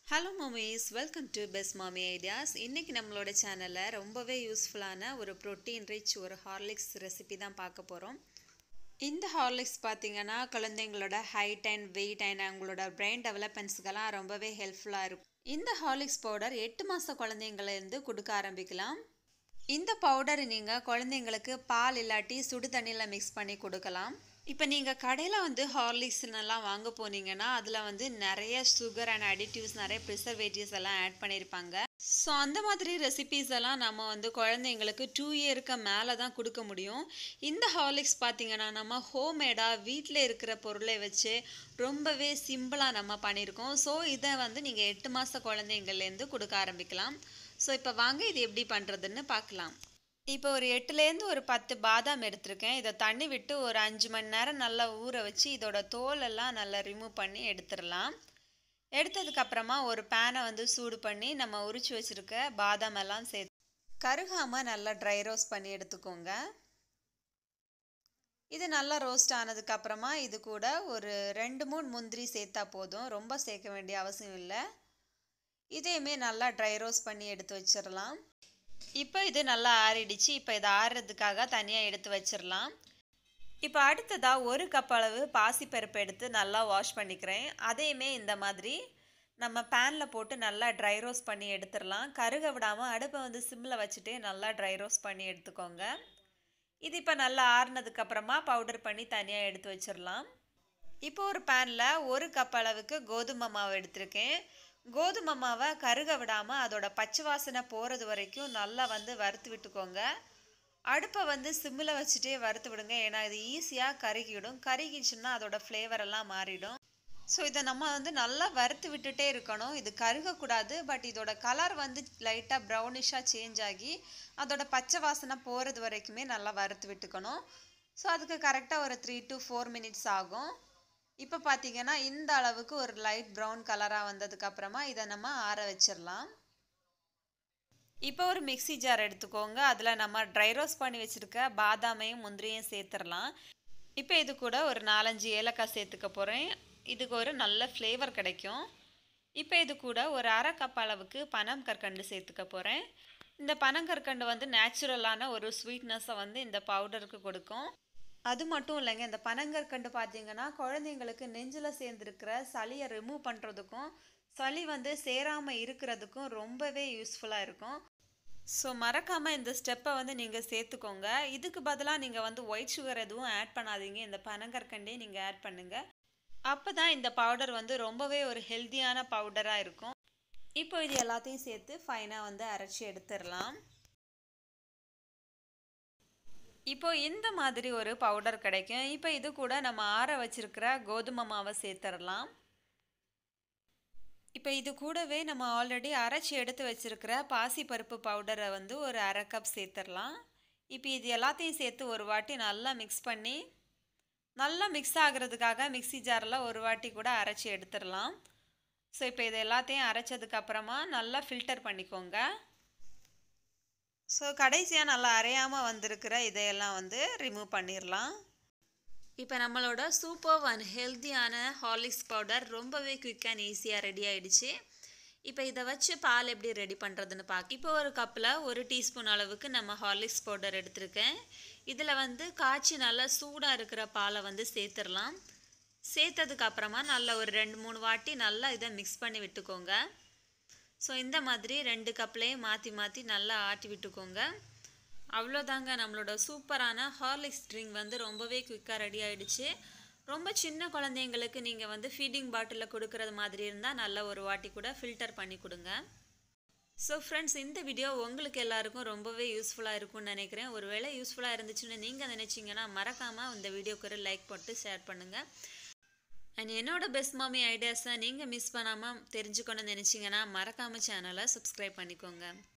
hello mummies welcome to best mommy ideas இன்றைக்கி நம்மளோட சேனலில் ரொம்பவே யூஸ்ஃபுல்லான ஒரு ப்ரோட்டீன் ரிச் ஒரு ஹார்லிக்ஸ் ரெசிபி தான் பார்க்க போகிறோம் இந்த ஹார்லிக்ஸ் பார்த்தீங்கன்னா குழந்தைங்களோட ஹைட் அண்ட் வெயிட் அண்ட் அவங்களோட பிரெயின் டெவலப்மெண்ட்ஸ்க்கெல்லாம் ரொம்பவே ஹெல்ப்ஃபுல்லாக இருக்கும் இந்த ஹார்லிக்ஸ் பவுடர் எட்டு மாத குழந்தைங்கலேருந்து கொடுக்க ஆரம்பிக்கலாம் இந்த பவுடர் நீங்கள் குழந்தைங்களுக்கு பால் இல்லாட்டி சுடு தண்ணியில் மிக்ஸ் பண்ணி கொடுக்கலாம் இப்போ நீங்கள் கடையில் வந்து ஹார்லிக்ஸ்னெல்லாம் வாங்க போனீங்கன்னா அதில் வந்து நிறைய சுகர் அண்ட் அடிட்டிவ்ஸ் நிறைய ப்ரிசர்வேட்டிவ்ஸ் எல்லாம் ஆட் பண்ணியிருப்பாங்க ஸோ அந்த மாதிரி ரெசிபீஸ் எல்லாம் நம்ம வந்து குழந்தைங்களுக்கு டூ இயருக்கு மேலே தான் கொடுக்க முடியும் இந்த ஹார்லிக்ஸ் பார்த்தீங்கன்னா நம்ம ஹோம்மேடாக வீட்டில் இருக்கிற பொருளை வச்சு ரொம்பவே சிம்பிளாக நம்ம பண்ணியிருக்கோம் ஸோ இதை வந்து நீங்கள் எட்டு மாத குழந்தைங்கள்லேருந்து கொடுக்க ஆரம்பிக்கலாம் ஸோ இப்போ வாங்க இது எப்படி பண்ணுறதுன்னு பார்க்கலாம் இப்போ ஒரு எட்டுலேருந்து ஒரு பத்து பாதாம் எடுத்திருக்கேன் இதை தண்ணி விட்டு ஒரு அஞ்சு மணி நேரம் நல்லா ஊற வச்சு இதோட தோலெல்லாம் நல்லா ரிமூவ் பண்ணி எடுத்துடலாம் எடுத்ததுக்கப்புறமா ஒரு பேனை வந்து சூடு பண்ணி நம்ம உரிச்சு வச்சுருக்க பாதாம் எல்லாம் சேர்த்து கருகாமல் நல்லா ட்ரை ரோஸ்ட் பண்ணி எடுத்துக்கோங்க இது நல்லா ரோஸ்ட் ஆனதுக்கப்புறமா இது கூட ஒரு ரெண்டு மூணு முந்திரி சேர்த்தா போதும் ரொம்ப சேர்க்க வேண்டிய அவசியம் இல்லை இதையுமே நல்லா ட்ரை ரோஸ்ட் பண்ணி எடுத்து வச்சிடலாம் இப்போ இது நல்லா ஆறிடுச்சு இப்போ இதை ஆறுறதுக்காக தனியாக எடுத்து வச்சிடலாம் இப்போ அடுத்ததாக ஒரு கப் அளவு பாசிப்பருப்பு எடுத்து நல்லா வாஷ் பண்ணிக்கிறேன் அதையுமே இந்த மாதிரி நம்ம பேனில் போட்டு நல்லா ட்ரை ரோஸ்ட் பண்ணி எடுத்துடலாம் கருக விடாமல் அடுப்பை வந்து சிம்மில் வச்சுட்டு நல்லா ட்ரை ரோஸ்ட் பண்ணி எடுத்துக்கோங்க இது இப்போ நல்லா ஆறுனதுக்கப்புறமா பவுடர் பண்ணி தனியாக எடுத்து வச்சிடலாம் இப்போ ஒரு பேனில் ஒரு கப் அளவுக்கு கோதுமை மாவு எடுத்திருக்கேன் கோதுமை மாவை கருக விடாமல் அதோட பச்சை வாசனை போகிறது வரைக்கும் நல்லா வந்து வறுத்து விட்டுக்கோங்க அடுப்பை வந்து சிம்மில் வச்சுட்டே வறுத்து விடுங்க ஏன்னா இது ஈஸியாக கருகிடும் கருகிடுச்சுன்னா அதோட ஃப்ளேவர் எல்லாம் மாறிடும் ஸோ இதை நம்ம வந்து நல்லா வறுத்து விட்டுட்டே இருக்கணும் இது கருகக்கூடாது பட் இதோட கலர் வந்து லைட்டாக ப்ரௌனிஷாக சேஞ்ச் ஆகி அதோட பச்சை வாசனை போகிறது வரைக்குமே நல்லா வறுத்து விட்டுக்கணும் ஸோ அதுக்கு கரெக்டாக ஒரு த்ரீ டு ஃபோர் மினிட்ஸ் ஆகும் இப்போ பார்த்தீங்கன்னா இந்த அளவுக்கு ஒரு லைட் ப்ரௌன் கலராக வந்ததுக்கப்புறமா இதை நம்ம ஆற வச்சிடலாம் இப்போ ஒரு மிக்சி ஜார் எடுத்துக்கோங்க அதில் நம்ம ட்ரை ரோஸ்ட் பண்ணி வச்சுருக்க பாதாமையும் முந்திரியும் சேர்த்துடலாம் இப்போ இது கூட ஒரு நாலஞ்சு ஏலக்காய் சேர்த்துக்க போகிறேன் இதுக்கு ஒரு நல்ல ஃப்ளேவர் கிடைக்கும் இப்போ இது கூட ஒரு அரை கப் அளவுக்கு பனம் கற்கண்டு சேர்த்துக்க போகிறேன் இந்த பனங்கற்கண்டு வந்து நேச்சுரலான ஒரு ஸ்வீட்னஸை வந்து இந்த பவுடருக்கு கொடுக்கும் அது மட்டும் இல்லைங்க இந்த பனங்கற்கண்டு பார்த்தீங்கன்னா குழந்தைங்களுக்கு நெஞ்சில் சேர்ந்துருக்கிற சளியை ரிமூவ் பண்ணுறதுக்கும் சளி வந்து சேராமல் இருக்கிறதுக்கும் ரொம்பவே யூஸ்ஃபுல்லாக இருக்கும் ஸோ மறக்காமல் இந்த ஸ்டெப்பை வந்து நீங்கள் சேர்த்துக்கோங்க இதுக்கு பதிலாக நீங்கள் வந்து ஒயிட் சுகர் எதுவும் ஆட் பண்ணாதீங்க இந்த பனங்கற்கண்டே நீங்கள் ஆட் பண்ணுங்கள் அப்போ தான் இந்த பவுடர் வந்து ரொம்பவே ஒரு ஹெல்த்தியான பவுடராக இருக்கும் இப்போ இது எல்லாத்தையும் சேர்த்து ஃபைனாக வந்து அரைச்சி எடுத்துடலாம் இப்போ இந்த மாதிரி ஒரு பவுடர் கிடைக்கும் இப்போ இது கூட நம்ம ஆற வச்சிருக்கிற கோதுமை மாவை சேர்த்துடலாம் இப்போ இது கூடவே நம்ம ஆல்ரெடி அரைச்சி எடுத்து வச்சிருக்கிற பாசிப்பருப்பு பவுடரை வந்து ஒரு அரை கப் சேர்த்துடலாம் இப்போ இது எல்லாத்தையும் சேர்த்து ஒரு வாட்டி நல்லா மிக்ஸ் பண்ணி நல்லா மிக்ஸ் ஆகிறதுக்காக மிக்சி ஜாரில் ஒரு வாட்டி கூட அரைச்சி எடுத்துடலாம் ஸோ இப்போ இது எல்லாத்தையும் அரைச்சதுக்கப்புறமா நல்லா ஃபில்டர் பண்ணிக்கோங்க ஸோ கடைசியாக நல்லா அரையாமல் வந்திருக்கிற இதையெல்லாம் வந்து ரிமூவ் பண்ணிடலாம் இப்போ நம்மளோட சூப்பர் அண்ட் ஹெல்த்தியான ஹார்லிக்ஸ் பவுடர் ரொம்பவே குயிக் அண்ட் ஈஸியாக ரெடி ஆகிடுச்சு இப்போ இதை வச்சு பால் எப்படி ரெடி பண்ணுறதுன்னு பார்க்க இப்போ ஒரு கப்பில் ஒரு டீஸ்பூன் அளவுக்கு நம்ம ஹார்லிக்ஸ் பவுடர் எடுத்திருக்கேன் இதில் வந்து காய்ச்சி நல்லா சூடாக இருக்கிற பாலை வந்து சேர்த்துடலாம் சேர்த்ததுக்கு அப்புறமா நல்லா ஒரு ரெண்டு மூணு வாட்டி நல்லா இதை மிக்ஸ் பண்ணி விட்டுக்கோங்க ஸோ இந்த மாதிரி ரெண்டு கப்லேயும் மாற்றி மாற்றி நல்லா ஆட்டி விட்டுக்கோங்க அவ்வளோதாங்க நம்மளோட சூப்பரான ஹார்லிக்ஸ் ட்ரிங்க் வந்து ரொம்பவே குயிக்காக ரெடி ஆகிடுச்சு ரொம்ப சின்ன குழந்தைங்களுக்கு நீங்கள் வந்து ஃபீடிங் பாட்டிலில் கொடுக்குறது மாதிரி இருந்தால் நல்ல ஒரு வாட்டி கூட ஃபில்டர் பண்ணி கொடுங்க ஸோ ஃப்ரெண்ட்ஸ் இந்த வீடியோ உங்களுக்கு எல்லாருக்கும் ரொம்பவே யூஸ்ஃபுல்லாக இருக்கும்னு நினைக்கிறேன் ஒருவேளை யூஸ்ஃபுல்லாக இருந்துச்சுன்னு நீங்கள் நினச்சிங்கன்னா மறக்காமல் இந்த வீடியோக்கு ஒரு லைக் போட்டு ஷேர் பண்ணுங்கள் அண்ட் என்னோட பெஸ்ட் மாமி ஐடியாஸை நீங்கள் மிஸ் பண்ணாமல் தெரிஞ்சுக்கணும்னு நினச்சிங்கன்னா மறக்காமல் சேனலை சப்ஸ்கிரைப் பண்ணிக்கோங்க